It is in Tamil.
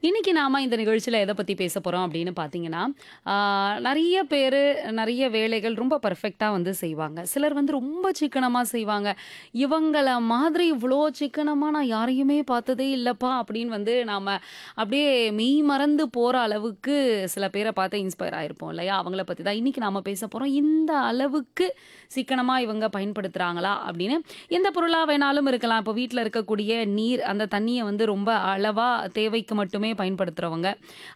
இன்னைக்கு நாம இந்த நிகழ்ச்சியில எத பத்தி பேச போறோம் அப்படின்னு பார்த்தீங்கன்னா, ஆ நெறைய பேரு நெறைய வேலைகள் ரொம்ப பெர்ஃபெக்ட்டா வந்து செய்வாங்க. சிலர் வந்து ரொம்ப சிக்கனமா செய்வாங்க. இவங்கள மாதிரி இவ்ளோ சிக்கனமா நான் யாரையுமே பார்த்ததே இல்லப்பா! அப்படின்னு வந்து நாம அப்படியே மெய் மறந்து போற அளவுக்கு சில பேர பார்த்து இன்ஸ்பயர் ஆயிருப்போம் இல்லையா? அவங்கள பத்தி தான் இன்னைக்கு நாம பேச போறோம். இந்த அளவுக்கு சிக்கனமா இவங்க பயன்படுத்துறாங்களா? அப்படின்னு. எந்த பொருளா வேணாலும் இருக்கலாம். இப்போ வீட்ல இருக்கக்கூடிய நீர், அந்த தண்ணிய வந்து ரொம்ப அளவா தேவைக்கு மட்டுமே பயன்படுத்துறவங்க.